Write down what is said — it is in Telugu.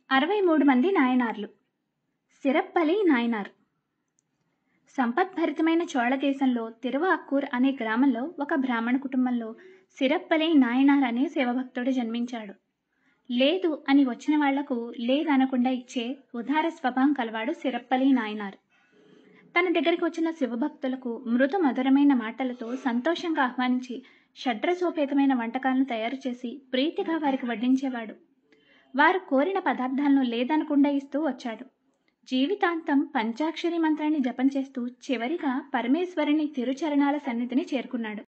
అరవై మూడు మంది నాయనార్లు సిరప్పలి నాయనార్ సంపద్భరితమైన చోళ దేశంలో తిరువాక్కూర్ అనే గ్రామంలో ఒక బ్రాహ్మణ కుటుంబంలో సిరప్పలి నాయనార్ అనే శివభక్తుడు జన్మించాడు లేదు అని వచ్చిన వాళ్లకు లేదనకుండా ఇచ్చే ఉదార స్వభావం కలవాడు సిరప్పలి నాయనార్ తన దగ్గరికి వచ్చిన శివభక్తులకు మృదు మధురమైన మాటలతో సంతోషంగా ఆహ్వానించి షడ్రసోపేతమైన వంటకాలను తయారు చేసి ప్రీతిగా వారికి వడ్డించేవాడు వారు కోరిన పదార్థాలను లేదనకుండా ఇస్తూ వచ్చాడు జీవితాంతం పంచాక్షరి మంత్రాన్ని జపం చేస్తూ చివరిగా పరమేశ్వరుని తిరుచరణాల సన్నిధిని చేరుకున్నాడు